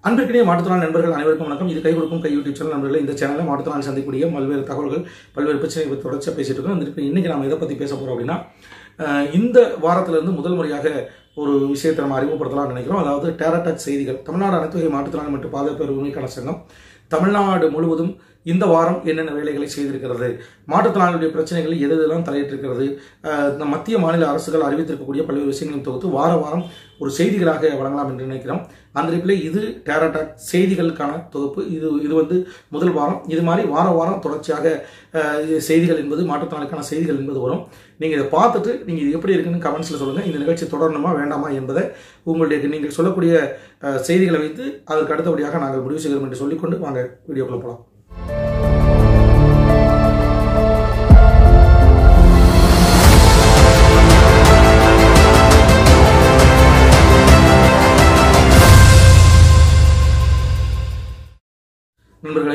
அன்பிற்கினிய மாற்றுத்திறனாளி நண்பர்கள் அனைவருக்கும் வணக்கம் இது கை கொடுக்கும் கை யூடியூப் சேனல் நண்பர்களே இந்த சேனலில் மாற்றுத்திறனாளி சந்திக்கக்கூடிய பல்வேறு தகவல்கள் பல்வேறு பிரச்சனைகள் பற்றி தொடர்ச்சியாக பேசிட்டு இருக்கோம் இந்த இன்னைக்கு நம்ம எதை பற்றி பேச போகிறோம் அப்படின்னா அஹ், இந்த வாரத்திலிருந்து முதல் முறையாக ஒரு விஷயத்தை நம்ம அறிமுகப்படுத்தலாம்னு நினைக்கிறோம் அதாவது டேரடாக் செய்திகள் தமிழ்நாடு அனைத்து வகை மாற்றுத்திறனாளி மற்றும் பாதுகாப்பு உரிமைக்கான சங்கம் தமிழ்நாடு முழுவதும் இந்த வாரம் என்னென்ன வேலைகளை செய்திருக்கிறது மாற்றுத்திறனாளிகளுடைய பிரச்சனைகள் எது எதெல்லாம் தலையிட்டிருக்கிறது அஹ், இந்த மத்திய மாநில அரசுகள் அறிவித்திருக்கக்கூடிய பல்வேறு விஷயங்களையும் தொகுத்து வார வாரம் ஒரு செய்திகளாக வழங்கலாம் என்று நினைக்கிறோம் அந்த ரிப்பில் இது டேரடாக் செய்திகளுக்கான தொகுப்பு இது இது வந்து முதல் வாரம் இது மாதிரி வார வாரம் தொடர்ச்சியாக அஹ், இது செய்திகள் என்பது மாற்றுத்திறனாளிக்கான செய்திகள் என்பது வரும் நீங்கள் இதை பார்த்துட்டு நீங்கள் இது எப்படி இருக்குன்னு கமெண்ட்ஸில் சொல்லுங்கள் இந்த நிகழ்ச்சி தொடரணுமா வேண்டாமா என்பதை உங்களுடைய நீங்கள் சொல்லக்கூடிய அஹ், செய்திகளை வைத்து அதற்கு அடுத்தபடியாக நாங்கள் முடிவு செய்கிறோம் என்று சொல்லிக்கொண்டு வாங்க வீடியோக்குள்ள போகலாம் நண்பர்களே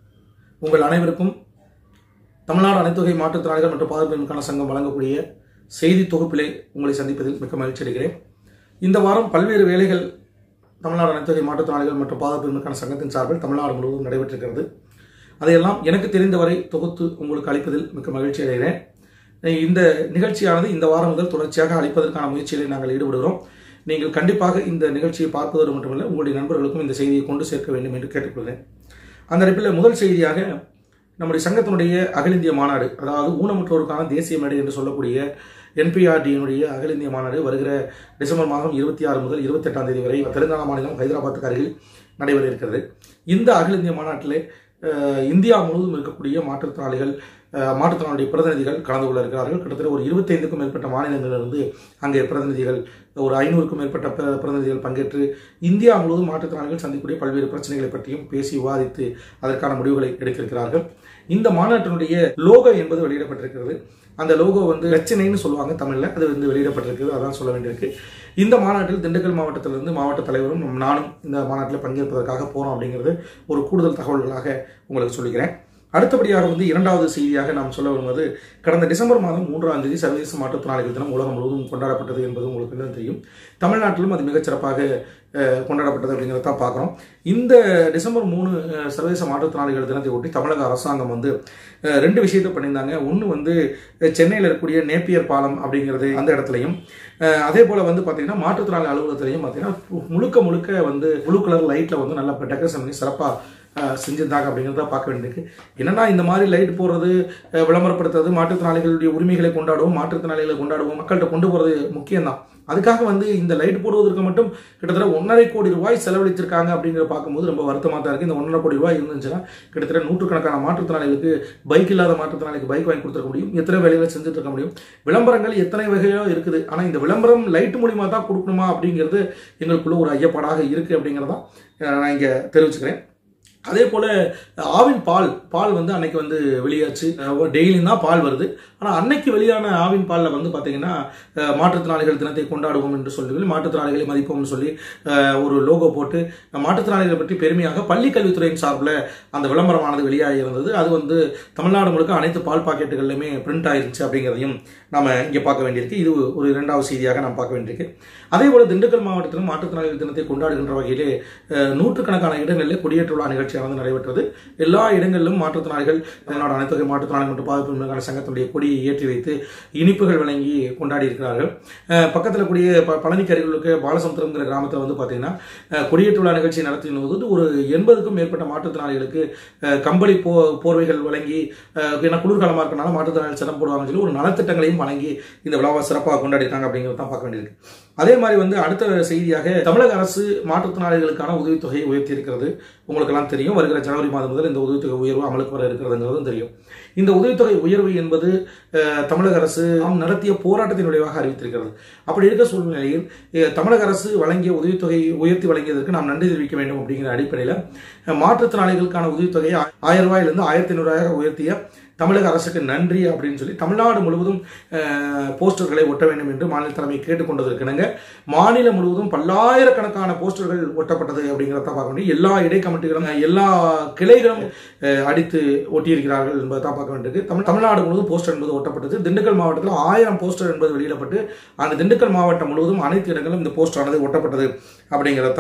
உங்கள் அனைவருக்கும் தமிழ்நாடு அனைத்து வகை மாற்றுத்திறனாளிகள் மற்றும் பாதுகாப்பிற்கான சங்கம் வழங்கக்கூடிய செய்தி தொகுப்பிலே உங்களை சந்திப்பதில் மிக்க மகிழ்ச்சி அடைகிறேன் இந்த வாரம் பல்வேறு வேலைகள் தமிழ்நாடு அனைத்து வகை மாற்றுத்திறனாளிகள் மற்றும் பாதுகாப்பிற்கான சங்கத்தின் சார்பில் தமிழ்நாடு முழுவதும் நடைபெற்றிருக்கிறது அதையெல்லாம் எனக்கு தெரிந்தவரை தொகுத்து உங்களுக்கு அளிப்பதில் மிக்க மகிழ்ச்சி அடைகிறேன் இந்த நிகழ்ச்சியானது இந்த வாரம் முதல் தொடர்ச்சியாக அளிப்பதற்கான முயற்சிகளை நாங்கள் ஈடுபடுகிறோம் நீங்கள் கண்டிப்பாக இந்த நிகழ்ச்சியை பார்ப்பதோடு மட்டுமல்ல உங்களுடைய நண்பர்களுக்கும் இந்த செய்தியை கொண்டு சேர்க்க வேண்டும் என்று கேட்டுக்கொள்கிறேன் அந்த அடிப்பில் முதல் செய்தியாக நம்முடைய சங்கத்தினுடைய அகில இந்திய மாநாடு அதாவது ஊனமுற்றோருக்கான தேசிய மேடை என்று சொல்லக்கூடிய என்பிஆர்டியினுடைய அகில இந்திய மாநாடு வருகிற டிசம்பர் மாதம் இருபத்தி ஆறு முதல் இருபத்தெட்டாம் தேதி வரை தெலுங்கானா மாநிலம் ஹைதராபாத்துக்கு அருகில் நடைபெற இருக்கிறது இந்த அகில இந்திய மாநாட்டிலே அஹ், இந்தியா முழுவதும் இருக்கக்கூடிய மாற்றுத்திறனாளிகள் அஹ், மாற்றுத்திறனாளிய பிரதிநிதிகள் கலந்து கொள்ள இருக்கிறார்கள் கிட்டத்தட்ட ஒரு இருபத்தைந்துக்கும் மேற்பட்ட மாநிலங்களிலிருந்து அங்கே பிரதிநிதிகள் ஒரு ஐநூறுக்கும் மேற்பட்ட பிர- பிரதிநிதிகள் பங்கேற்று இந்தியா முழுவதும் மாற்றுத்திறனாளிகள் சந்திக்கக்கூடிய பல்வேறு பிரச்சனைகளை பற்றியும் பேசி விவாதித்து அதற்கான முடிவுகளை எடுத்திருக்கிறார்கள் இந்த மாநாட்டினுடைய லோகோ என்பது வெளியிடப்பட்டிருக்கிறது அந்த லோகோ வந்து பிரச்சனைன்னு சொல்லுவாங்க தமிழில் அது வந்து வெளியிடப்பட்டிருக்கிறது அதான் சொல்ல வேண்டியிருக்கு இந்த மாநாட்டில் திண்டுக்கல் மாவட்டத்திலிருந்து மாவட்ட தலைவரும் நானும் இந்த மாநாட்டில் பங்கேற்பதற்காக போகிறோம் அப்படிங்கிறது ஒரு கூடுதல் தகவல்களாக உங்களுக்கு சொல்லிக்கிறேன் அடுத்தபடியாக வந்து இரண்டாவது செய்தியாக நாம் சொல்ல வருவது கடந்த டிசம்பர் மாதம் மூன்றாம் தேதி சர்வதேச மாற்றுத்திறனாளிகள் தினம் உலகம் முழுவதும் கொண்டாடப்பட்டது என்பது உங்களுக்கு என்ன தெரியும் தமிழ்நாட்டிலும் அது மிகச்சிறப்பாக அஹ், கொண்டாடப்பட்டது அப்படிங்கிறத தான் பார்க்குறோம் இந்த டிசம்பர் மூணு அஹ், சர்வதேச மாற்றுத்திறனாளிகள் தினத்தை ஒட்டி தமிழக அரசாங்கம் வந்து அஹ், ரெண்டு விஷயத்தை பண்ணியிருந்தாங்க ஒன்று வந்து அஹ், சென்னையில் இருக்கக்கூடிய நேப்பியர் பாலம் அப்படிங்கிறது அந்த இடத்துலையும் அஹ், அதே போல் வந்து பார்த்தீங்கன்னா மாற்றுத்திறனாளி அலுவலகத்திலையும் பார்த்தீங்கன்னா முழுக்க முழுக்க வந்து ப்ளூ கலர் லைட்டில் வந்து நல்லா டெக்கரேஷன் பண்ணி சிறப்பாக அஹ் செஞ்சிருந்தாங்க அப்படிங்கிறத பார்க்க வேண்டியிருக்கு என்னன்னா இந்த மாதிரி லைட் போடுறது அஹ் விளம்பரப்படுத்துறது மாற்றுத்திறனாளிகளுடைய உரிமைகளை கொண்டாடுவோம் மாற்றுத்திறனாளிகளை கொண்டாடுவோம் மக்கள்கிட்ட கொண்டு போகிறது முக்கியம்தான் அதுக்காக வந்து இந்த லைட் போடுவதற்கு மட்டும் கிட்டத்தட்ட ஒன்றரை கோடி ரூபாய் செலவழிச்சிருக்காங்க அப்படிங்கிற பார்க்கும்போது ரொம்ப வருத்தமாக தான் இருக்குது இந்த ஒன்றரை கோடி ரூபாய் இருந்துச்சுன்னா கிட்டத்தட்ட நூற்றுக்கணக்கான மாற்றுத்திறனாளிகளுக்கு பைக் இல்லாத மாற்றுத்திறனாளிக்கு பைக் வாங்கி கொடுத்துருக்க முடியும் எத்தனை வேலைகளை செஞ்சுட்டு இருக்க முடியும் விளம்பரங்கள் எத்தனை வகையோ இருக்குது ஆனால் இந்த விளம்பரம் லைட் மூலியமாக தான் கொடுக்கணுமா அப்படிங்கிறது எங்களுக்குள்ள ஒரு ஐயப்பாடாக இருக்குது அப்படிங்கிறதான் அஹ் நான் இங்கே தெரிவிச்சுக்கிறேன் அதே போல் ஆவின் பால் பால் வந்து அன்னைக்கு வந்து வெளியாச்சு டெய்லியும் தான் பால் வருது ஆனால் அன்னைக்கு வெளியான ஆவின் பாலில் வந்து பார்த்தீங்கன்னா அஹ், மாற்றுத்திறனாளிகள் தினத்தை கொண்டாடுவோம் என்று சொல்லி மாற்றுத்திறனாளிகளை மதிப்போம்னு சொல்லி அஹ், ஒரு லோகோ போட்டு மாற்றுத்திறனாளிகளை பற்றி பெருமையாக பள்ளி கல்வித்துறையின் சார்பில் அந்த விளம்பரமானது வெளியாகி இருந்தது அது வந்து தமிழ்நாடு முழுக்க அனைத்து பால் பாக்கெட்டுகள்லையுமே பிரிண்ட் ஆயிருச்சு அப்படிங்கிறதையும் நாம இங்கே பார்க்க வேண்டியிருக்கு இது ஒரு இரண்டாவது செய்தியாக நாம் பார்க்க வேண்டியிருக்கு அதே போல திண்டுக்கல் மாவட்டத்திலும் மாற்றுத்திறனாளிகள் தினத்தை கொண்டாடுகின்ற வகையிலே அஹ், நூற்றுக்கணக்கான இடங்களில் குடியேற்ற விழா நிகழ்ச்சியானது நடைபெற்றது எல்லா இடங்களிலும் மாற்றுத்திறனாளிகள் தமிழ்நாடு அனைத்து வகை மாற்றுத்திறனாளி மற்றும் பாதுகாப்பு சங்கத்தினுடைய கொடியை ஏற்றி வைத்து இனிப்புகள் வழங்கி கொண்டாடி இருக்கிறார்கள் அஹ், பக்கத்தில் கூடிய ப- பழனிக்கு அருகிலுக்கு பாலசமுத்திரம்ங்கிற கிராமத்தில் வந்து பார்த்தீங்கன்னா அஹ், கொடியேற்ற விழா நிகழ்ச்சி நடத்தின போது ஒரு எண்பதுக்கும் மேற்பட்ட மாற்றுத்திறனாளிகளுக்கு அஹ், கம்பளி போ போர்வைகள் வழங்கி அஹ், ஏன்னா குளிர்காலமாக இருக்கனால மாற்றுத்திறனாளி சிரமம் போடுவாங்கன்னு சொல்லி ஒரு நலத்திட்டங்களையும் வழங்கி இந்த விழாவை சிறப்பாக கொண்டாடிருக்காங்க அப்படிங்கிறது தான் பார்க்க வேண்டியிருக்கு அதே மாதிரி வந்து அடுத்த செய்தியாக தமிழக அரசு மாற்றுத்திறனாளிகளுக்கான உதவித்தொகையை உயர்த்தி இருக்கிறது உங்களுக்கெல்லாம் தெரியும் வருகிற ஜனவரி மாதம் முதல் இந்த உதவித்தொகை உயர்வு அமலுக்கு வர இருக்கிறதுங்கிறதும் தெரியும் இந்த உதவித்தொகை உயர்வு என்பது அஹ், தமிழக அரசு நாம் நடத்திய போராட்டத்தின் விளைவாக அறிவித்திருக்கிறது அப்படி இருக்க சூழ்நிலையில் அஹ், தமிழக அரசு வழங்கிய உதவித்தொகை உயர்த்தி வழங்கியதற்கு நாம் நன்றி தெரிவிக்க வேண்டும் அப்படிங்கிற அடிப்படையில் அஹ், மாற்றுத்திறனாளிகளுக்கான உதவித்தொகையை ஆயிரம் ரூபாயிலிருந்து ஆயிரத்தி ஐநூறுரூவாயாக உயர்த்திய தமிழக அரசுக்கு நன்றி அப்படின்னு சொல்லி தமிழ்நாடு முழுவதும் அஹ், போஸ்டர்களை ஒட்ட வேண்டும் என்று மாநில தலைமை கேட்டுக்கொண்டதற்கிணங்க மாநிலம் முழுவதும் பல்லாயிரக்கணக்கான போஸ்டர்கள் ஒட்டப்பட்டது அப்படிங்கிறத பார்க்க வேண்டிய எல்லா இடை கமிட்டிகளும் எல்லா கிளைகளும் அஹ், அடித்து ஒட்டியிருக்கிறார்கள் என்பதை தான் பார்க்க வேண்டியிருக்கு தமிழ் தமிழ்நாடு முழுவதும் போஸ்டர் என்பது ஒட்டப்பட்டது திண்டுக்கல் மாவட்டத்தில் ஆயிரம் போஸ்டர் என்பது வெளியிடப்பட்டு அந்த திண்டுக்கல் மாவட்டம் முழுவதும் அனைத்து இடங்களும் இந்த போஸ்டரானது ஒட்டப்பட்டது அப்படிங்கிறத தான்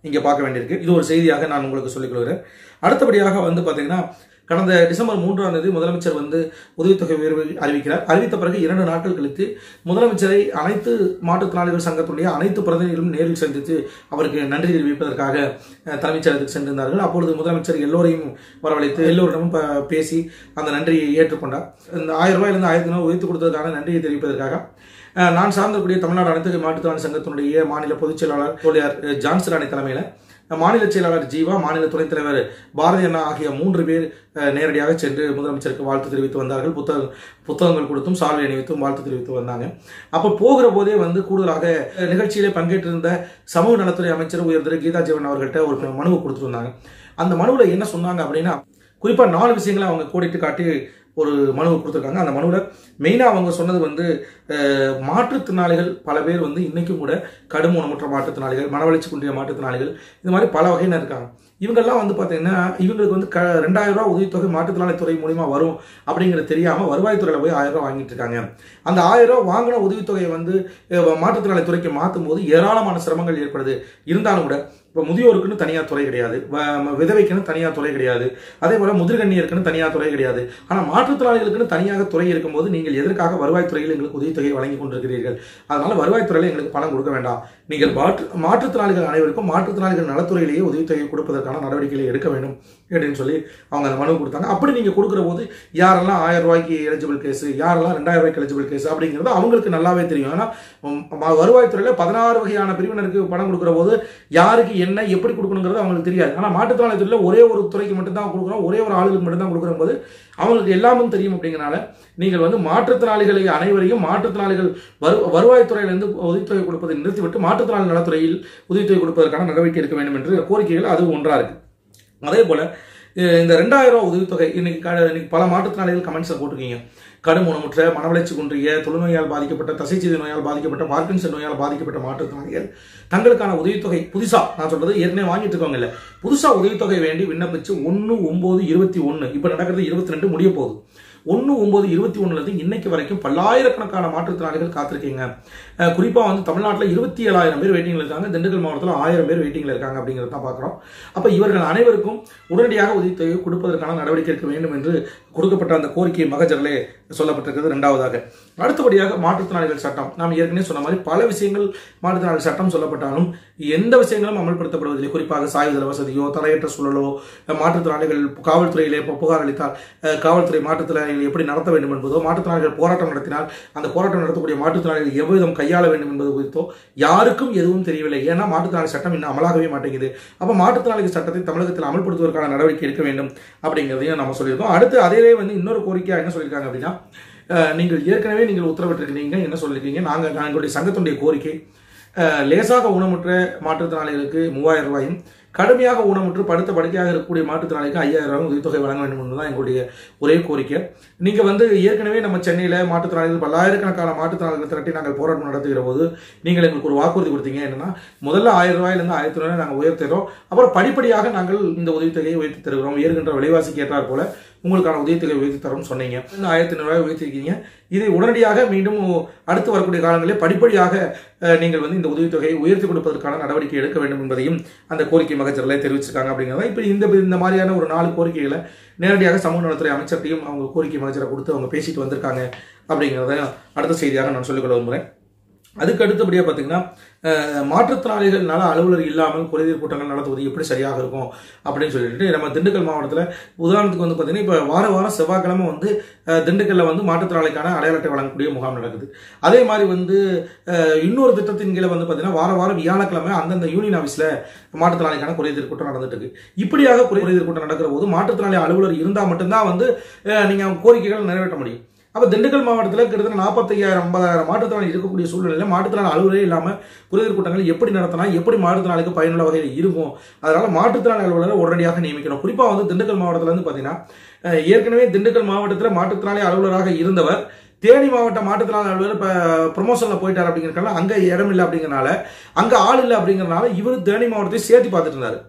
இங்கே பார்க்க வேண்டியிருக்கு இது ஒரு செய்தியாக நான் உங்களுக்கு சொல்லிக் கொள்கிறேன் அடுத்தபடியாக வந்து பார்த்தீங்கன்னா கடந்த டிசம்பர் மூன்றாம் தேதி முதலமைச்சர் வந்து உதவித்தொகை உயர்வை அறிவிக்கிறார் அறிவித்த பிறகு இரண்டு நாட்கள் கழித்து முதலமைச்சரை அனைத்து மாற்றுத்திறனாளிகள் சங்கத்துடைய அனைத்து பிரதிநிதிகளும் நேரில் சந்தித்து அவருக்கு நன்றி தெரிவிப்பதற்காக அஹ், தலைமைச் செயலகத்துக்கு சென்றிருந்தார்கள் அப்பொழுது முதலமைச்சர் எல்லோரையும் வரவழைத்து எல்லோரிடமும் ப- பேசி அந்த நன்றியை ஏற்றுக்கொண்டார் இந்த ஆயிரம் ரூபாயிலிருந்து ஆயிரத்தி ஐநூறு உயர்த்தி கொடுத்ததற்கான நன்றியை தெரிவிப்பதற்காக அஹ், நான் சார்ந்தக்கூடிய தமிழ்நாடு அனைத்து மாற்றுத்திறனாளி சங்கத்தினுடைய மாநில பொதுச் செயலாளர் தோழியார் அஹ், ஜான்சன் அணி தலைமையில் மாநில செயலாளர் ஜீவா மாநில துணைத் தலைவர் பாரதி அண்ணா ஆகிய மூன்று பேர் அஹ், நேரடியாக சென்று முதலமைச்சருக்கு வாழ்த்து தெரிவித்து வந்தார்கள் புத்தக புத்தகங்கள் கொடுத்தும் சால்வை அணிவித்தும் வாழ்த்து தெரிவித்து வந்தாங்க அப்போ போகிற போதே வந்து கூடுதலாக அஹ், நிகழ்ச்சியிலே பங்கேற்றிருந்த சமூக நலத்துறை அமைச்சர் உயர்திரு கீதா ஜீவன் அவர்கள்ட்ட ஒரு மனுவை கொடுத்துட்டு வந்தாங்க அந்த மனுவில் என்ன சொன்னாங்க அப்படின்னா குறிப்பாக நாலு விஷயங்களை அவங்க கோடிட்டு காட்டி ஒரு மனு கொடுத்துருக்காங்க அந்த மனுவில் மெயினாக அவங்க சொன்னது வந்து அஹ், மாற்றுத்திறனாளிகள் பல பேர் வந்து இன்னைக்கும் கூட கடும் ஊனமுற்ற மாற்றுத்திறனாளிகள் மனவளர்ச்சி குன்றிய மாற்றுத்திறனாளிகள் இது மாதிரி பல வகையினர் இருக்காங்க இவங்கெல்லாம் வந்து பார்த்தீங்கன்னா இவங்களுக்கு வந்து க ரெண்டாயிரம் ரூபா உதவித்தொகை மாற்றுத்திறனாளி துறை மூலியமா வரும் அப்படிங்கிறது தெரியாமல் வருவாய்த்துறையில் போய் ஆயிரம் ரூபா வாங்கிட்டு இருக்காங்க அந்த ஆயிரம் ரூபா வாங்கின உதவித்தொகையை வந்து அஹ், மாற்றுத்திறனாளி துறைக்கு மாற்றும் போது ஏராளமான சிரமங்கள் ஏற்படுது இருந்தாலும் கூட இப்போ முதியோருக்குன்னு தனியார் துறை கிடையாது வ- விதவைக்குன்னு தனியார் துறை கிடையாது அதே போல முதிர்கண்ணியருக்குன்னு தனியார் துறை கிடையாது ஆனால் மாற்றுத்திறனாளிகளுக்குன்னு தனியாக துறை இருக்கும்போது நீங்கள் எதற்காக வருவாய்த்துறையில் எங்களுக்கு உதவித்தொகையை வழங்கி கொண்டிருக்கிறீர்கள் அதனால வருவாய்த்துறையில் எங்களுக்கு பணம் கொடுக்க வேண்டாம் நீங்கள் மாற்று மாற்றுத்திறனாளிகள் அனைவருக்கும் மாற்றுத்திறனாளிகள் நலத்துறையிலேயே உதவித்தொகை கொடுப்பதற்கான நடவடிக்கைகளை எடுக்க வேண்டும் அப்படின்னு சொல்லி அவங்க அந்த மனு கொடுத்தாங்க அப்படி நீங்கள் கொடுக்குற போது யாரெல்லாம் ஆயிரம் ரூபாய்க்கு எலிஜிபிள் கேஸ் யாரெல்லாம் ரெண்டாயிரம் ரூபாய்க்கு எலிஜிபிள் கேஸ் அப்படிங்கிறது அவங்களுக்கு நல்லாவே தெரியும் ஏன்னா உம், ம- வருவாய்த்துறையில் பதினாறு வகையான பிரிவினருக்கு பணம் கொடுக்குற போது யாருக்கு என்ன எப்படி கொடுக்கணுங்கிறது அவங்களுக்கு தெரியாது ஆனால் மாற்றுத்திறனாளி துறையில் ஒரே ஒரு துறைக்கு மட்டும்தான் கொடுக்குறோம் ஒரே ஒரு ஆளுக்கு மட்டும்தான் கொடுக்குற போது அவங்களுக்கு எல்லாமும் தெரியும் அப்படிங்கிறனால நீங்கள் வந்து மாற்றுத்திறனாளிகளை அனைவரையும் மாற்றுத்திறனாளிகள் வரு வருவாய்த்துறையிலிருந்து உதவித்தொகை கொடுப்பதை நிறுத்திவிட்டு மாற்றுத்திறனாளி நலத்துறையில் உதவித்தொகை கொடுப்பதற்கான நடவடிக்கை எடுக்க வேண்டும் என்று கோரிக்கைகள் அது ஒன்றா இருக்கு அதே போல அஹ் இந்த ரெண்டாயிரம் ரூபாய் உதவித்தொகை இன்னைக்கு க- இன்னைக்கு பல மாற்றுத்திறனாளிகள் கமெண்ட்ஸை போட்டிருக்கீங்க கடும் ஊனமுற்ற மனவளர்ச்சி குன்றிய தொழுநோயால் பாதிக்கப்பட்ட தசைச்சீதி நோயால் பாதிக்கப்பட்ட பார்க்கின்சன் நோயால் பாதிக்கப்பட்ட மாற்றுத்திறனாளிகள் தங்களுக்கான உதவித்தொகை புதுசா நான் சொல்றது ஏற்கனவே வாங்கிட்டு இருக்கவங்க இல்ல புதுசா உதவித்தொகை வேண்டி விண்ணப்பிச்சு ஒன்று ஒன்பது இருபத்தி ஒன்று இப்போ நடக்கிறது இருபத்தி ரெண்டு முடிய போகுது ஒன்று ஒன்பது இருபத்தி ஒன்றுலேருந்து இன்னைக்கு வரைக்கும் பல்லாயிரக்கணக்கான மாற்றுத்திறனாளிகள் காத்திருக்கீங்க அஹ் குறிப்பா வந்து தமிழ்நாட்டில் இருபத்தி ஏழாயிரம் பேர் வெயிட்டிங்ல இருக்காங்க திண்டுக்கல் மாவட்டத்தில் ஆயிரம் பேர் வெயிட்டிங்ல இருக்காங்க அப்படிங்கிறத தான் பார்க்குறோம் அப்போ இவர்கள் அனைவருக்கும் உடனடியாக உதவித்தொகை கொடுப்பதற்கான நடவடிக்கை எடுக்க வேண்டும் என்று கொடுக்கப்பட்ட அந்த கோரிக்கை மகஜரிலே சொல்லப்பட்டிருக்கிறது இரண்டாவதாக அடுத்தபடியாக மாற்றுத்திறனாளிகள் சட்டம் நாம் ஏற்கனவே சொன்ன மாதிரி பல விஷயங்கள் மாற்றுத்திறனாளிகள் சட்டம் சொல்லப்பட்டாலும் எந்த விஷயங்களும் அமல்படுத்தப்படுவதில்லை குறிப்பாக சாய்வுதள வசதியோ தடையற்ற சூழலோ அஹ் மாற்றுத்திறனாளிகள் காவல்துறையிலே இப்போ புகார் அளித்தால் அஹ் காவல்துறை மாற்றுத்திறனாளிகள் எப்படி நடத்த வேண்டும் என்பதோ மாற்றுத்திறனாளிகள் போராட்டம் நடத்தினால் அந்த போராட்டம் நடத்தக்கூடிய மாற்றுத்திறனாளிகள் எவ்விதம் கையாள வேண்டும் என்பது குறித்தோ யாருக்கும் எதுவும் தெரியவில்லை ஏன்னா மாற்றுத்திறனாளி சட்டம் இன்னும் அமலாகவே மாட்டேங்குது அப்போ மாற்றுத்திறனாளிகள் சட்டத்தை தமிழகத்தில் அமல்படுத்துவதற்கான நடவடிக்கை எடுக்க வேண்டும் அப்படிங்கிறதையும் நம்ம சொல்லியிருக்கோம் அடுத்து அதிலே வந்து இன்னொரு கோரிக்கையா என்ன சொல்லியிருக்காங்க அப்படின்னா அஹ், நீங்கள் ஏற்கனவே நீங்கள் உத்தரவிட்டிருக்கிறீங்க என்ன சொல்லியிருக்கீங்க நாங்கள் எங்களுடைய சங்கத்தினுடைய கோரிக்கை அஹ், லேசாக ஊனமுற்ற மாற்றுத்திறனாளிகளுக்கு மூவாயிரம் ரூபாயும் கடுமையாக ஊனமுற்று படுத்த படுக்கையாக இருக்கக்கூடிய மாற்றுத்திறனாளிக்கு ஐயாயிரம் ரூபாய் உதவித்தொகை வழங்க வேண்டும் என்பதுதான் எங்களுடைய ஒரே கோரிக்கை நீங்க வந்து ஏற்கனவே நம்ம சென்னையில மாற்றுத்திறனாளிகள் பல்லாயிரக்கணக்கான மாற்றுத்திறனாளிகள் திரட்டி நாங்கள் போராட்டம் நடத்துகிற போது நீங்கள் எங்களுக்கு ஒரு வாக்குறுதி கொடுத்தீங்க என்னன்னா முதல்ல ஆயிரம் ரூபாயிலிருந்து ஆயிரத்தி ரூபாய் நாங்கள் உயர்த்துறோம் அப்புறம் படிப்படியாக நாங்கள் இந்த உதவித்தொகையை உயர்த்தி தருகிறோம் ஏறுகின்ற விலைவாசிக்கு ஏற்றாற் போல உங்களுக்கான உதவித்தொகை உயர்த்தி தரோம்னு சொன்னீங்க இன்னும் ஆயிரத்தி ரூபாய் உயர்த்திருக்கீங்க இதை உடனடியாக மீண்டும் அடுத்து வரக்கூடிய காலங்களில் படிப்படியாக அஹ், நீங்கள் வந்து இந்த உதவித்தொகையை உயர்த்தி கொடுப்பதற்கான நடவடிக்கை எடுக்க வேண்டும் என்பதையும் அந்த கோரிக்கை மகஜரில் தெரிவிச்சிருக்காங்க அப்படிங்கிறத இப்போ இந்த இந்த மாதிரியான ஒரு நாலு கோரிக்கைகளை நேரடியாக சமூக நலத்துறை அமைச்சர்கிட்டையும் அவங்க கோரிக்கை மகஜரை கொடுத்து அவங்க பேசிட்டு வந்திருக்காங்க அப்படிங்கிறத அடுத்த செய்தியாக நான் சொல்லிக்கொள்ள விரும்புகிறேன் அதுக்கு அடுத்தபடியாக பார்த்தீங்கன்னா அஹ், மாற்றுத்திறனாளிகள் நல அலுவலர் இல்லாமல் குறைதீர் கூட்டங்கள் நடத்துவது எப்படி சரியாக இருக்கும் அப்படின்னு சொல்லிட்டு நம்ம திண்டுக்கல் மாவட்டத்தில் உதாரணத்துக்கு வந்து பார்த்தீங்கன்னா இப்போ வார வாரம் செவ்வாய்க்கிழமை வந்து அஹ், திண்டுக்கல்ல வந்து மாற்றுத்திறனாளிக்கான அடையாள அட்டை வழங்கக்கூடிய முகாம் நடக்குது அதே மாதிரி வந்து அஹ், இன்னொரு திட்டத்தின் கீழே வந்து பார்த்தீங்கன்னா வார வாரம் வியாழக்கிழமை அந்தந்த யூனியன் ஆஃபீஸில் மாற்றுத்திறனாளிக்கான குறைதீர் கூட்டம் நடந்துட்டு இருக்கு இப்படியாக குறைதீர் கூட்டம் நடக்கிற போது மாற்றுத்திறனாளி அலுவலர் இருந்தால் மட்டும்தான் வந்து அஹ், நீங்க கோரிக்கைகள் நிறைவேற்ற முடியும் அப்ப திண்டுக்கல் மாவட்டத்தில் கிட்டத்தட்ட நாற்பத்தையாயிரம் ஐம்பதாயிரம் மாற்றுத்திறனாளி இருக்கக்கூடிய சூழ்நிலையில் மாற்றுத்திறனாளி அலுவலரே இல்லாமல் குறைதீர் கூட்டங்கள் எப்படி நடத்தினா எப்படி மாற்றுத்திறனாளிக்கு பயனுள்ள வகையில் இருக்கும் அதனால மாற்றுத்திறனாளி அலுவலரை உடனடியாக நியமிக்கணும் குறிப்பாக வந்து திண்டுக்கல் மாவட்டத்தில் வந்து பார்த்தீங்கன்னா அஹ், ஏற்கனவே திண்டுக்கல் மாவட்டத்தில் மாற்றுத்திறனாளி அலுவலராக இருந்தவர் தேனி மாவட்ட மாற்றுத்திறனாளி அலுவலர் இப்போ ப்ரொமோஷனில் போயிட்டார் அப்படிங்கிறனால அங்கே இடம் இல்லை அப்படிங்கிறனால அங்கே ஆள் இல்லை அப்படிங்கிறனால இவர் தேனி மாவட்டத்தை சேர்த்து பார்த்துட்டு இருந்தார்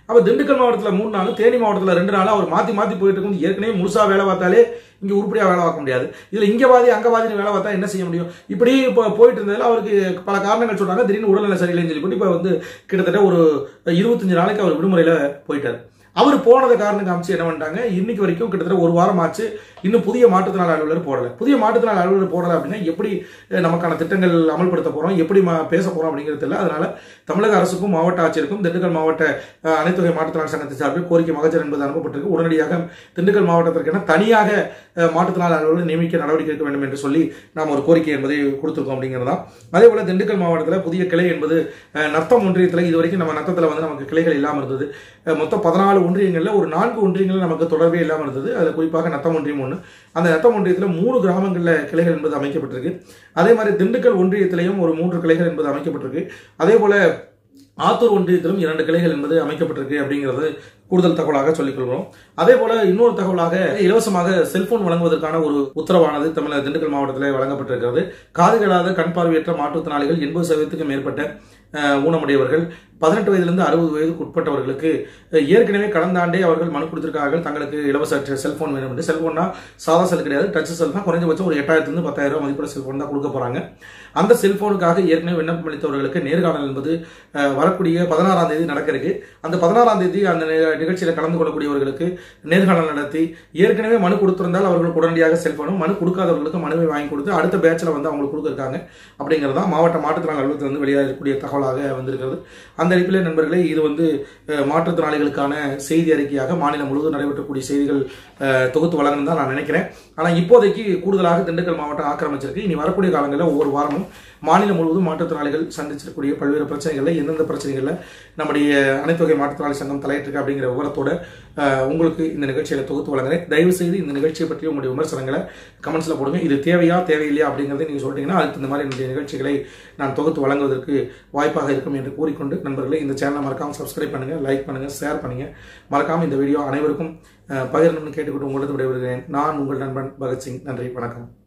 அப்ப திண்டுக்கல் மாவட்டத்துல மூணு நாள் தேனி மாவட்டத்துல ரெண்டு நாள் அவர் மாத்தி மாத்தி போயிட்டு இருக்கும் ஏற்கனவே முழுசா வேலை பார்த்தாலே இங்க உருப்படியா வேலை பார்க்க முடியாது இதுல இங்க வாதி அங்க வாதின்னு வேலை பார்த்தா என்ன செய்ய முடியும் இப்படி இப்போ போயிட்டு இருந்ததுல அவருக்கு பல காரணங்கள் சொல்றாங்க திடீர்னு உடல்நல சரியில்லைன்னு சொல்லி போட்டு இப்ப வந்து கிட்டத்தட்ட ஒரு இருபத்தஞ்சு நாளைக்கு அவர் விடுமுறையில போயிட்டார் அவர் போனதை காரணம் காமிச்சு என்ன பண்ணிட்டாங்க இன்னைக்கு வரைக்கும் கிட்டத்தட்ட ஒரு வாரம் ஆச்சு இன்னும் புதிய மாற்றுத்திறனாளி அலுவலர் போடல புதிய மாற்றுத்திறனாளி அலுவலர் போடல அப்படின்னா எப்படி அஹ், நமக்கான திட்டங்கள் அமல்படுத்த போறோம் எப்படி ம- பேச போறோம் அப்படிங்கிறது தெரியல அதனால தமிழக அரசுக்கும் மாவட்ட ஆட்சியருக்கும் திண்டுக்கல் மாவட்ட அஹ், அனைத்துறை மாற்றுத்திறனாளி சங்கத்தின் சார்பில் கோரிக்கை மகஜர் என்பது அனுப்பப்பட்டிருக்கு உடனடியாக திண்டுக்கல் மாவட்டத்திற்கென தனியாக அஹ், மாற்றுத்திறனாளி அலுவலர் நியமிக்க நடவடிக்கை எடுக்க வேண்டும் என்று சொல்லி நாம் ஒரு கோரிக்கை என்பதை கொடுத்திருக்கோம் அப்படிங்கிறது தான் அதே போல திண்டுக்கல் மாவட்டத்தில் புதிய கிளை என்பது அஹ், நத்தம் ஒன்றியத்தில் இது வரைக்கும் நம்ம நத்தத்தில் வந்து நமக்கு கிளைகள் இல்லாமல் இருந்தது அஹ், மொத்தம் பதினாலு ஒன்றியங்களில் ஒரு நான்கு ஒன்றியங்கள் நமக்கு தொடர்பே இல்லாமல் இருந்தது அதில் குறிப்பாக நத்தம் ஒன்றியம் ஒன்று அந்த நத்தம் ஒன்றியத்தில் மூணு கிராமங்களில் கிளைகள் என்பது அமைக்கப்பட்டிருக்கு அதே மாதிரி திண்டுக்கல் ஒன்றியத்திலையும் ஒரு மூன்று கிளைகள் என்பது அமைக்கப்பட்டிருக்கு அதே போல ஆத்தூர் ஒன்றியத்திலும் இரண்டு கிளைகள் என்பது அமைக்கப்பட்டிருக்கு அப்படிங்கிறது கூடுதல் தகவலாக சொல்லிக் கொள்கிறோம் அதே போல இன்னொரு தகவலாக இலவசமாக செல்போன் வழங்குவதற்கான ஒரு உத்தரவானது தமிழக திண்டுக்கல் மாவட்டத்தில் வழங்கப்பட்டிருக்கிறது காது கேளாத கண் பார்வையற்ற மாற்றுத்திறனாளிகள் எண்பது சதவீதத்துக்கும் மேற்பட்ட அஹ், ஊனமுடையவர்கள் பதினெட்டு வயதிலிருந்து அறுபது வயதுக்கு உட்பட்டவர்களுக்கு அஹ், ஏற்கனவே கடந்த ஆண்டே அவர்கள் மனு கொடுத்திருக்கார்கள் தங்களுக்கு இலவச செல்போன் வேணும் என்று செல்போன்னா சாதா செல் கிடையாது டச் செல் தான் குறைஞ்சபட்சம் ஒரு எட்டாயிரத்துலேருந்து பத்தாயிரம் ரூபாய் மதிப்புள்ள செல்போன் தான் கொடுக்க போறாங்க அந்த செல்போனுக்காக ஏற்கனவே விண்ணப்பம் அளித்தவர்களுக்கு நேர்காணல் என்பது அஹ், வரக்கூடிய பதினாறாம் தேதி நடக்க இருக்கு அந்த பதினாறாம் தேதி அந்த நி- நிகழ்ச்சியில கலந்து கொள்ளக்கூடியவர்களுக்கு நேர்காணல் நடத்தி ஏற்கனவே மனு கொடுத்திருந்தால் அவர்களுக்கு உடனடியாக செல்போனும் மனு கொடுக்காதவர்களுக்கு மனுவை வாங்கி கொடுத்து அடுத்த பேட்ச்ல வந்து அவங்களுக்கு கொடுத்துருக்காங்க அப்படிங்கிறது தான் மாவட்ட மாற்றுத்திறனாளி அலுவலகத்தில் வந்து வெளியாகக்கூடிய தகவலாக வந்திருக்கிறது அந்த அடிப்படையில் நண்பர்களே இது வந்து அஹ், மாற்றுத்திறனாளிகளுக்கான செய்தி அறிக்கையாக மாநிலம் முழுவதும் நடைபெற்றக்கூடிய செய்திகள் அஹ், தொகுத்து வழங்கணும் தான் நான் நினைக்கிறேன் ஆனால் இப்போதைக்கு கூடுதலாக திண்டுக்கல் மாவட்டம் ஆக்கிரமிச்சிருக்கு இனி வரக்கூடிய காலங்களில் ஒவ்வொரு வாரமும் மாநிலம் முழுவதும் மாற்றுத்திறனாளிகள் சந்திச்சிருக்கக்கூடிய பல்வேறு பிரச்சனைகளில் எந்தெந்த பிரச்சனைகளில் நம்முடைய அனைத்துவகை மாற்றுத்திறனாளி சங்கம் தலையிட்டிருக்கு அப்படிங்கிற விவரத்தோட அஹ், உங்களுக்கு இந்த நிகழ்ச்சியில தொகுத்து வழங்குறேன் தயவு செய்து இந்த நிகழ்ச்சியை பற்றி உங்களுடைய விமர்சனங்களை கமெண்ட்ஸ்ல போடுங்க இது தேவையா தேவையில்லையா அப்படிங்கறதை நீங்க சொல்லிட்டீங்கன்னா அதுக்கு இந்த மாதிரி என்னுடைய நிகழ்ச்சிகளை நான் தொகுத்து வழங்குவதற்கு வாய்ப்பாக இருக்கும் என்று கூறிக்கொண்டு நண்பர்களே இந்த சேனலை மறக்காம சப்ஸ்கிரைப் பண்ணுங்க லைக் பண்ணுங்க ஷேர் பண்ணுங்க மறக்காம இந்த வீடியோ அனைவருக்கும் அஹ், பகிரணும்னு கேட்டுக்கொண்டு உங்களது விடைபெறுகிறேன் நான் உங்கள் நண்பன் பகத்சிங் நன்றி வணக்கம்